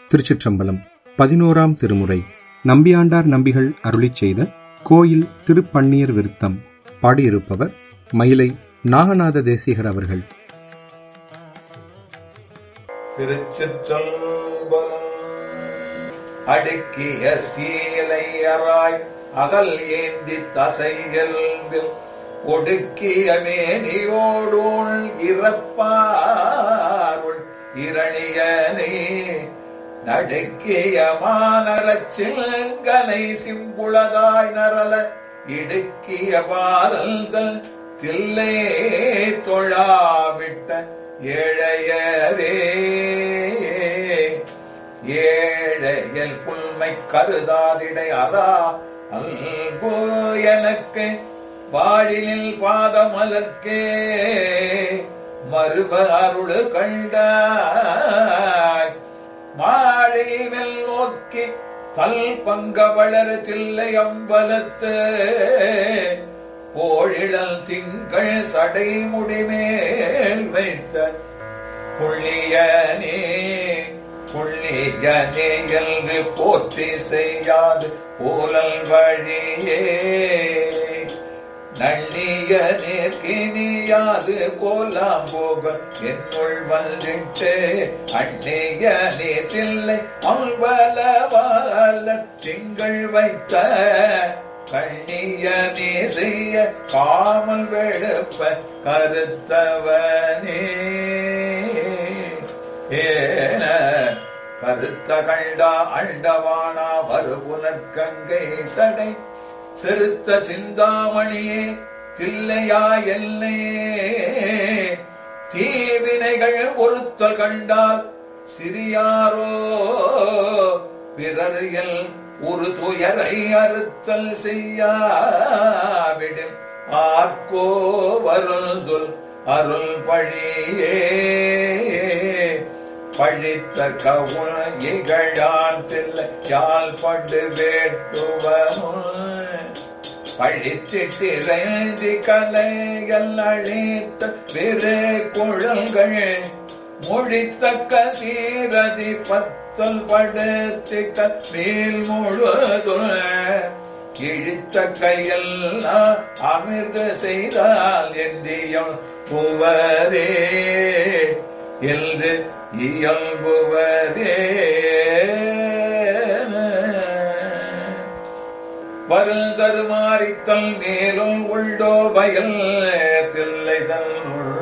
திருச்சிற்றம்பலம் பதினோராம் திருமுறை நம்பியாண்டார் நம்பிகள் அருளிச் செய்த கோயில் திருப்பன்னீர் விருத்தம் பாடியிருப்பவர் மயிலை நாகநாத தேசிகர் அவர்கள் திருச்சிற்றம்பலம் அடுக்கிய சீலை அறாய் அகல் ஏந்தி தசையல்பில் ஒடுக்கிய மேனியோடோள் இறப்பாருள் இரணியனே நடுக்கிய மானரச் சில்கனை சிம்புளதாய் நரல இடுக்கிய பாதல் தில்லே தொழாவிட்ட ஏழையரே ஏழையல் புல்மை கருதாதிடை அதா அல்கோ எனக்கு வாழினில் பாதமலர்க்கே மறுவ அருளு கண்டாய் மாழை வெல் நோக்கி தல் பங்க வளர் தில்லை அம்பலத்து போழிடல் திங்கள் சடை முடிமேல் வைத்த புள்ளியனே புள்ளியனே என்று போற்றி செய்யாது போலல் வழியே நள்ளிய நேர்கினியாது கோலாம் போக என்னுள் வந்திட்டு அந்நிய நேத்தில்லை அல்வலவால திங்கள் வைத்த கண்ணியமே செய்ய காமல் வெடுப்ப கருத்தவனே ஏன கருத்த கண்டா அண்டவானா வருகுனற்கங்கை சடை செருத்த சிந்தாமணியே தில்லையா எல்லே தீவினைகள் ஒருத்தல் கண்டால் சிறியாரோ பிறர் எல் ஒரு துயரை அறுத்தல் செய்யாவிடில் ஆர்க்கோ வருள் சொல் அருள் பழியே பழித்த கவுன இகழான் தில்லை யாழ் பண்டு வேட்டுவனும் பழித்திட்டிறைஞ்சி கலைகள் அழித்த பிற குழல்கள் மொழித்தக்க சீரதி பத்தல் படுத்திக்க மேல் முழுதும் இழித்த கையெல்லாம் அமிர்த செய்தால் எந்தியம் புவரே என்று இயல்புவரே வருள் தருமாறித்தல் மேலும் உள்ளோ வயல் தில்லைதல்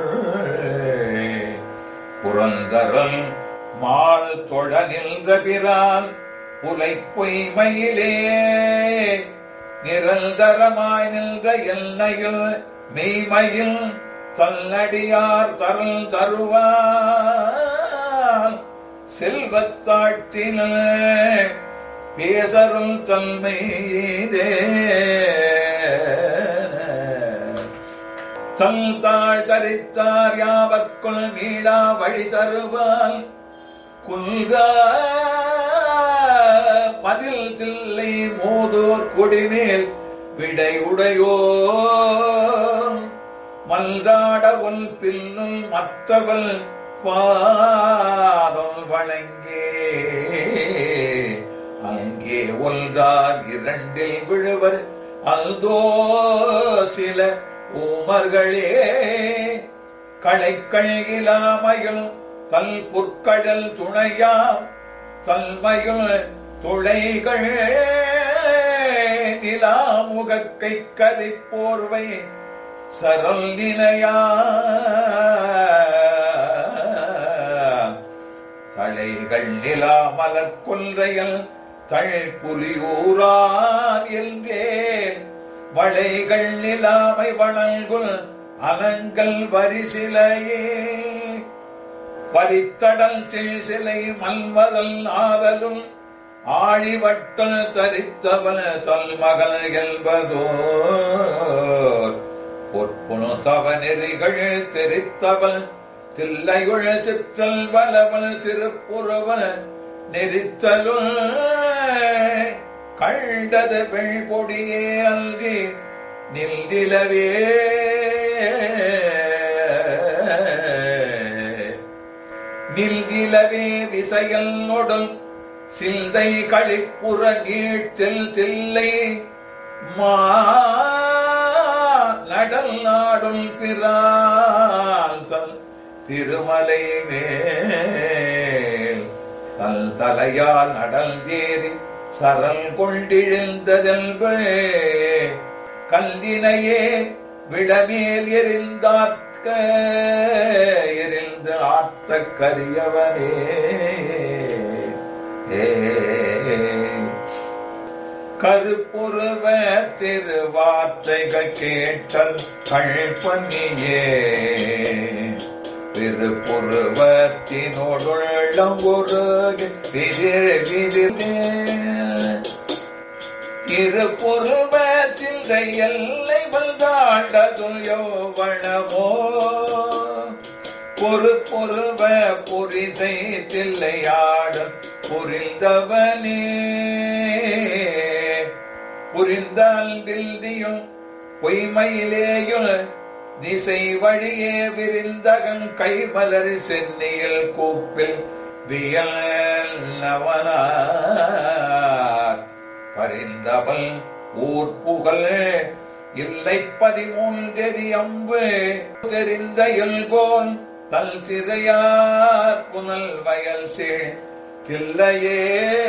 புறந்தரல் மால் தொழ நின்ற பிரான் புலை பொய்மையிலே நிரந்தரமாய் நின்ற எல்லையில் மெய்மையில் தன்னடியார் தரல் தருவார் செல்வத்தாட்டின பேசருள் தன்மைதே தல் தாழ் தரித்தார் யாவர்க்குள் மீளா வழி தருவால் குல்கா மதில் தில்லை மோதோர் கொடிமேல் விடை உடையோ மல்ராட ஒல் பில்லுள் மற்றவள் பாதம் வணங்கே அங்கே ஒன்றார் இரண்டில் விழுவர் அல்தோ சில ஊமர்களே களைக்கள் இலாமையில் தல் புற்கடல் துணையாம் தல்மையில் துளைகள் நிலாமுகக்கை கதை போர்வை சரல் நிலையா தலைகள் நிலா மலர் கொன்றையல் தள் புலியூரான் என்றே வளைகள் நிலாமை வணங்குல் அலங்கள் வரிசிலையே பரித்தடல் சிலை மல்மதல் ஆதலும் ஆழிவட்டல் தரித்தவன தல்மகள் என்பதோர் பொற்புணு தவ நெறிகள் தெரித்தவன் தில்லையுள் சிற்றல் பலவன் திருப்புறவன் நெறித்தலுள் கண்டது பெழ்பொடியே அல்கி நில்திலவே நில்கிலவே விசையல் நொடல் சிந்தை களிப்புற நீட்டில் தில்லை மா நடல் நாடும் பிரால் தல் திருமலை மேல் தல் தலையால் நடல் தேறி சரல் கொண்டிழுந்ததெல்பே கல்லினையே விடமேல் எரிந்தார்க்க எரிந்து ஆத்த கரியவனே ஏ கருப்புருவ திருவார்த்தைகள் கேட்டல் கழ்பனியே திருப்புருவத்தினோடுள்ளம் ஒரு விதிர் விதிரே இருபுருவ சிந்தை எல்லை வந்தாண்டதும் யௌவனமோ பொறு பொருவ பொரிசை தில்லையாடும் புரிந்தவனே புரிந்தால் வில்தியும் பொய்மையிலேயும் திசை வழியே விரிந்தகன் கைமலர் சென்னியில் கூப்பில் வியல் நவனார் பரிந்தவள் ஊர் புகழ் இல்லை பதிமூன்றெறி அம்பு தெரிந்த எல்கோன் தல் திரையார் புனல் வயல் சேர் தில்லையே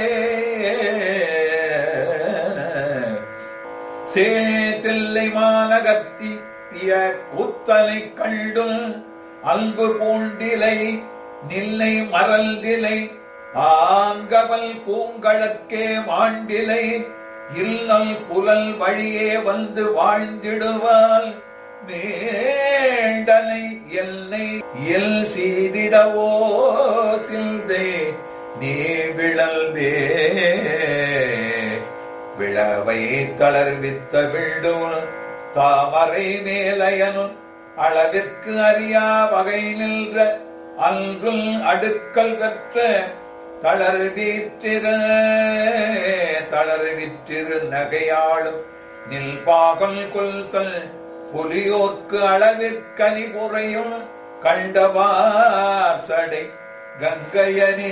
சேத்தில்லை மாநகத்தி கூத்தலை கண்டும் அன்பு பூண்டிலை நில்லை மறல்திலை ஆங்கவல் பூங்கழற்கே மாண்டிலை இல்லல் புலல் வழியே வந்து வாழ்ந்திடுவாள் மேண்டனை எல்லை எல் சீதிடவோ சிந்தை நீ விழல்வே விழவை தளர்வித்த விழும் தாமரை மேலையனும் அளவிற்கு அறியா வகை நின்ற அன்றுல் அடுக்கல் பெற்ற தளர்வீற்றிரு தளர்விற்றிரு நகையாளும் நில்பாகல் கொல்தல் புலியோர்க்கு அளவிற்கனி புறையும் கண்டவாசடை கங்கையனே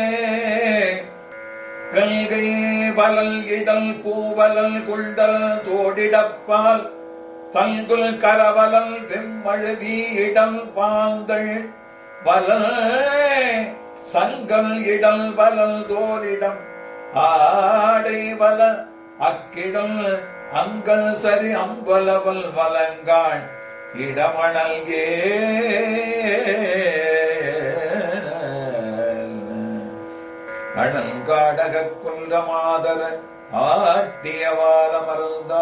கங்கை வலல் இடல் பூவலல் குண்டல் தோடிடப்பால் தங்குல் கரவலல் வெம்மழுவி இடம் பாந்தள் வலல் சங்கல் இடல் வலல் தோரிடம் ஆடை வல அக்கிடம் அங்கல் சரி அம்பலவல் வலங்காள் இடமணல்கே அணங்காடக குன்ற மாதர ஆட்டியவால மருந்த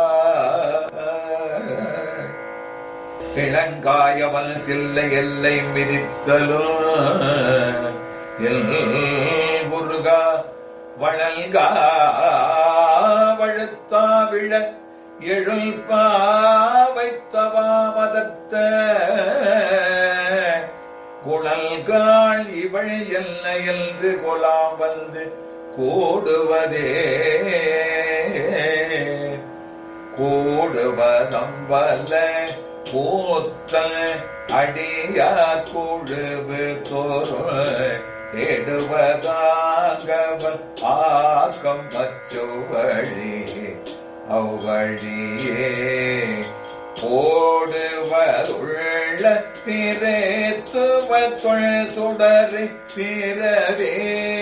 இளங்காயவல் தில்லை எல்லை மிதித்தலும் எல் முருகா வளல்கா வழுத்தா விழ எழுல் பாவைத்தவா மதத்த குழல்காள் இவள் என்ன என்று கொலாம் வந்து கூடுவதே கூடுவதம்பல கூத்தல் அடியா குழுவு தோறு எடுவதாங்கவன் ஆக்கம் மச்சுவழி அவ்வழியே ஓடுவருள்ள திரேத்துவ தொழ் சுடரு பிறவே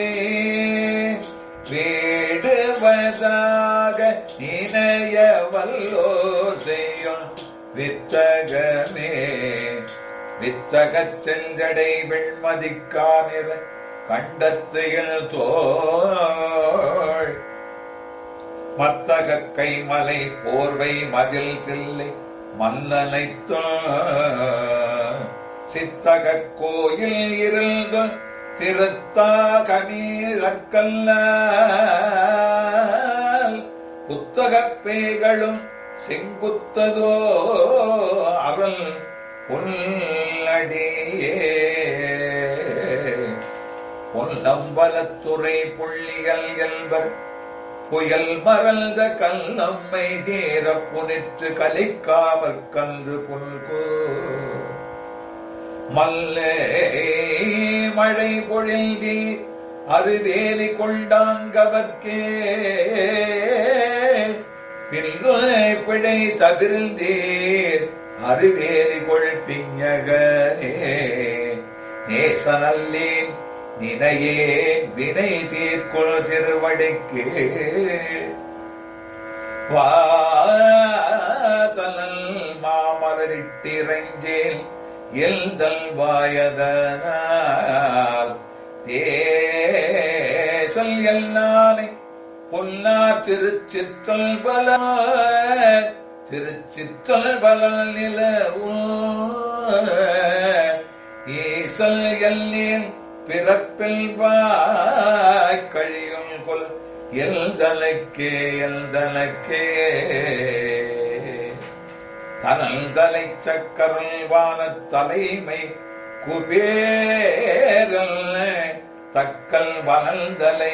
வீடுவதாக இணைய வல்லோ செய்யும் வித்தகமே வித்தகச் செஞ்சடை வெண்மதிக்கானிற கண்டத்தையில் தோள் மத்தக கைமலை போர்வை மதில் தில்லை மல்லனைத்த சித்தக கோயில் இருந்த திருத்தா கமீரற்கல்ல புத்தகப் பேய்களும் செங்குத்ததோ அவள் புல்லடியே பொன்னம்பலத்துறை புள்ளியல் என்பர் புயல் மறந்த கல்லம்மை தேர புனிற்று கலைக்காமற் கன்று புல்கோ மல்லே மழை பொழில்தி அருவேலி கொண்டாங்கவர்க்கே பின்னுரை பிழை தவிர்ந்தீர் அருவேலி கொள் பிஞகனே நேசனல்லேன் நினையேன் வினை தீர்க்குள் திருவடிக்கு வாசலல் மாமலரிட்டிரஞ்சேல் எல்தல் வாயதனால் தேசல் எல்லானை பொன்னார் திருச்சிற்றல் பல திருச்சிற்றல் பலன் நிலவும் ஈசல் எல்லேன் பிறப்பில் வாய் கழியும் கொல் எல்தலைக்கே எல்தலைக்கே தனல் தலை சக்கரல் வான தலைமை குபேரல் தக்கல் வனல்தலை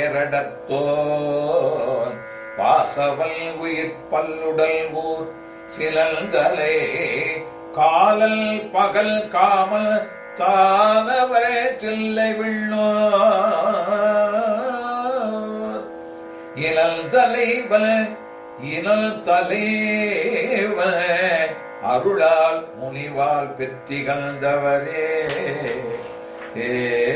ஏறடத்தோன் பாசவல் உயிர் பல்லுடல் ஊர் சிலந்தலை காலல் பகல் காமல் தானவர சில்லை விண்ணோ இனல் தலைவல இனல் தலைவ அருளால் முனிவால் பெற்றிகழ்ந்தவரே ஏ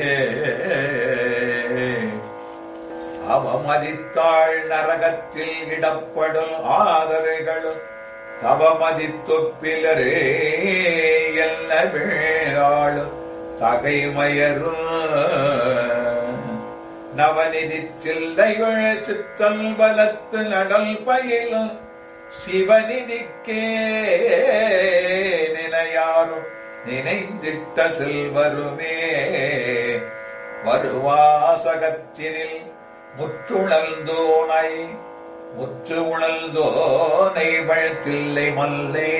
அவமதித்தாள் நரகத்தில் இடப்படும் ஆதரைகளும் தவமதித்தொப்பிலரே என்ன வேளாளும் தகைமயரும் நவநிதி சில்லைகள் சித்தல் பலத்து நடல் பயிலும் சிவநிதிக்கே நினையாரும் நினைந்திட்ட செல்வருமே வருவாசகத்தினில் முற்றுணர்ந்தோனை முற்று உணர்ந்தோனை வழ்த்தில்லை மல்லே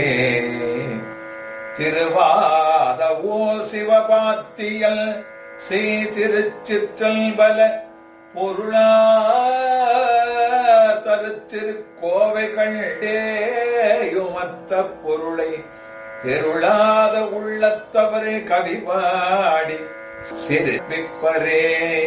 திருவாத ஓ சிவபாத்தியல் சே திருச்சிற்றல் பல பொருளா தருத்திருக்கோவை கண்டேயுமத்த பொருளை தெருளாத உள்ளத்தவரே கவிபாடி சிறுப்பிப்பரே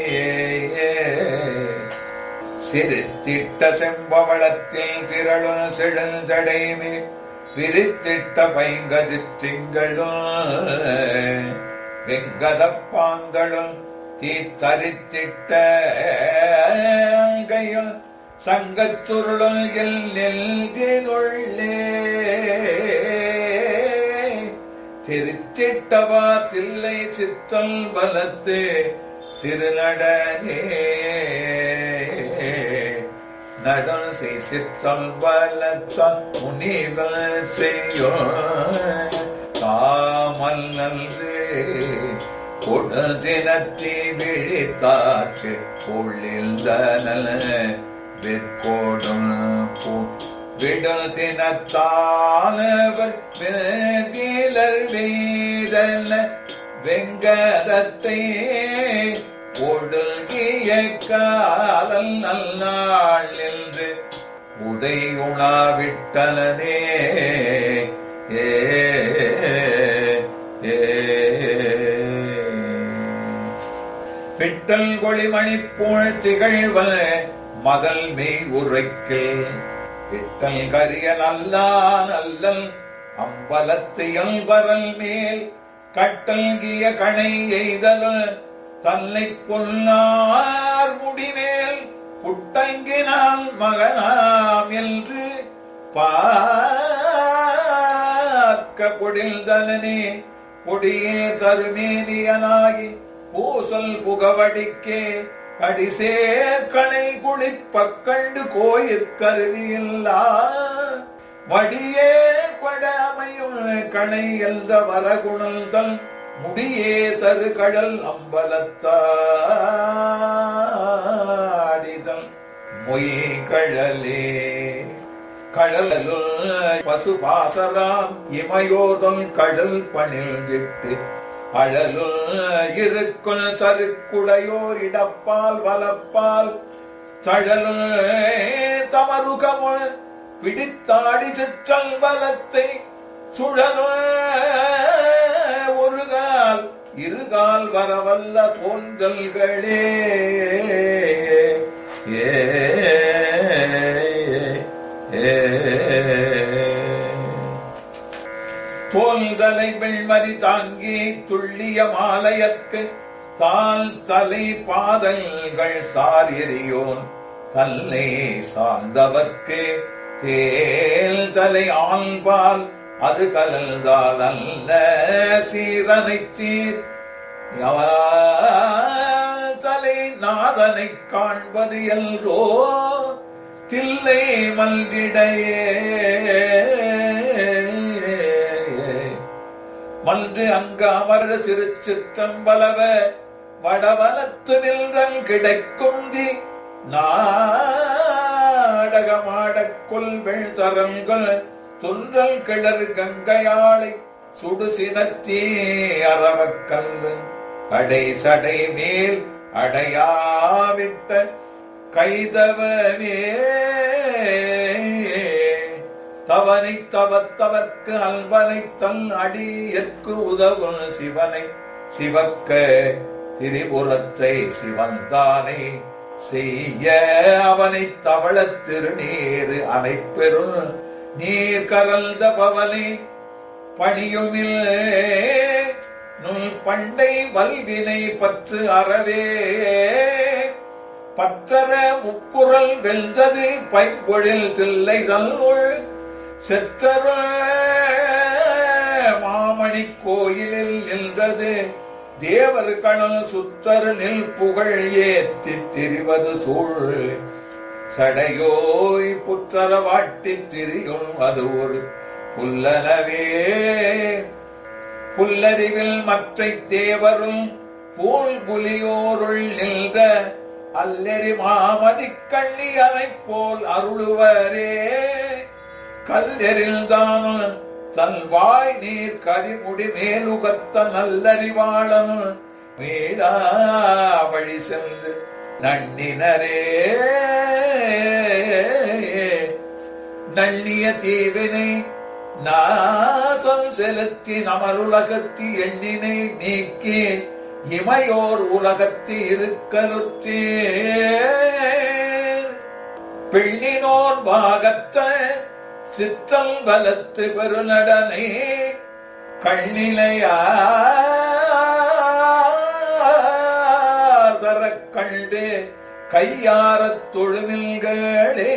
சிறுத்திட்ட செம்பவளத்தில் திரளும் செழுஞ்சடைமே விரித்திட்ட பைங்கதிற்றிங்களும் வெங்கதப்பாங்களும் தீத்தரித்திட்ட கையும் சங்கச் சுருளும் எல் நெல்கினுள்ளே திருச்சிட்டவா தில்லை சித்தல் பலத்து திருநடனே நடன் செய் சித்தல் பலத்த முனிவல் செய்யோ காமல் நல்று கொடு தினத்தி விழித்தாக்கு உள்ளில்தனல் வெற்கோடும் பூ விடுதினத்தானவர் வேதிலர் வீரன வெங்கதத்தை ஒடுங்கிய காலல் நல்லாள் நின்று உதையுணாவிட்டனே ஏ ஏ பிட்டல் கொளிமணி போல் திகழ்வன மதல் மெய் உரைக்கில் விட்டல் கரிய நல்லா நல்லல் அம்பலத்து இயல்பரல் மேல் கட்டல்கிய கணை எய்தல் தன்னை பொன்னார் முடிமேல் புட்டங்கினால் மகனாம் என்று பார்க்க பொடில்தனனே பொடியே தருமேனியனாகி பூசல் புகவடிக்கே கடிசேர் கணை குளிப்பக் கண்டு கோயிற்கருவியில்லா வடியே கொடாமையும் கணை என்ற வரகுணல் தன் முடியே தரு கடல் அம்பலத்தாடிதல் மொய் கழலே கடலுள் பசுபாசராம் இமயோதம் கடல் பணில் திட்டு அழலுள் இருக்குள் தருக்குடையோர் இடப்பால் வலப்பால் தழலுள் தமருகமுள் பிடித்தாடி சிற்றல் பலத்தை சுழலுள் ஒரு கால் இருகால் வரவல்ல தோன்றல்களே ஏ ஏ தோல்தலை வெண்மதி தாங்கி துள்ளிய மாலையற்கு தால் தலை பாதல்கள் சார் எரியோன் தல்லை சார்ந்தவர்க்கு தேல் தலை ஆண்பால் அது கலந்தால் அல்ல சீரனை சீர் எவரால் தலை நாதனை காண்பது எல்ரோ தில்லை மல்கிடையே மன்று அங்கு அமர் திருச்சிற்றம்பலவ வடவனத்து நின்றல் கிடைக்குந்தி நாடகமாடக் கொள்வெள் தரங்கள் துன்றல் கிளர் கங்கையாளை சுடு சினத்தீ அறவக்கன்று கடை சடை மேல் அடையாவிட்ட கைதவனே தவனை தவத்தவர்க்கு அல்வனை தன் அடியற்கு உதவும் சிவனை சிவக்க திரிபுரத்தை சிவந்தானை செய்ய அவனை தவளத் திருநீர் அனைப்பெரும் நீர் கரல்த பவனை பணியுமில் நுல் பண்டை வல்வினை பற்று அறவே பற்றற முப்புறல் வெல்தது பைப்பொழில் தில்லை தல்லுள் செற்றற மாமணி கோயிலில் நின்றது தேவர் கணல் சுத்தர் நில் புகழ் ஏத்தித் திரிவது சூழ் சடையோய் புற்றர வாட்டித் திரியும் அது ஒரு புல்லனவே புல்லறிவில் மற்றை தேவரும் போல் புலியோருள் நின்ற அல்லெறி மாமதிக் கண்ணியனைப் போல் அருளுவரே கல்லெறில் தான் தன் வாய் நீர் கரிமுடி மேலுகத்த நல்லறிவாளன் மேடா வழி சென்று நன்னினரே நள்ளிய தீவினை நாசம் செலுத்தி நமருலகத்தி எண்ணினை நீக்கி இமையோர் உலகத்தி இருக்கலுத்தே பெண்ணினோர் பாகத்த சித்தம் பலத்து பெருநடனை கண்ணிலையார் தரக் கண்டு கையாரத் தொழுமில்களே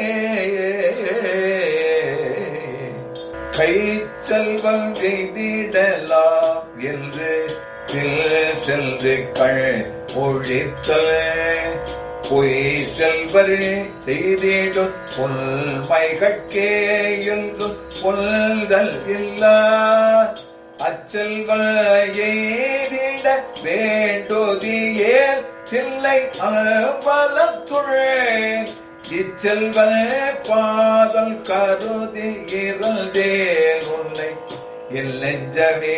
கை செல்வம் செய்திடலாம் என்று தில் சென்று கள் ஒழித்தல் பொய் செல்வர் செய்திடும் புல்மைகட்கே என்றும் பொல்தல் இல்லா அச்செல்வ எய்திட வேண்டுதியே தில்லை அம்பலத்துழே இச்செல்வ பாதல் கருதி இருந்தே உன்னை எல் நெஞ்சமே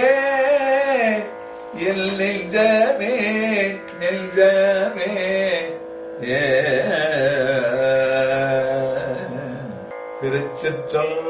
எல் நெஞ்சமே நெஞ்சமே ஏ திருச்சிற்றம்பலம்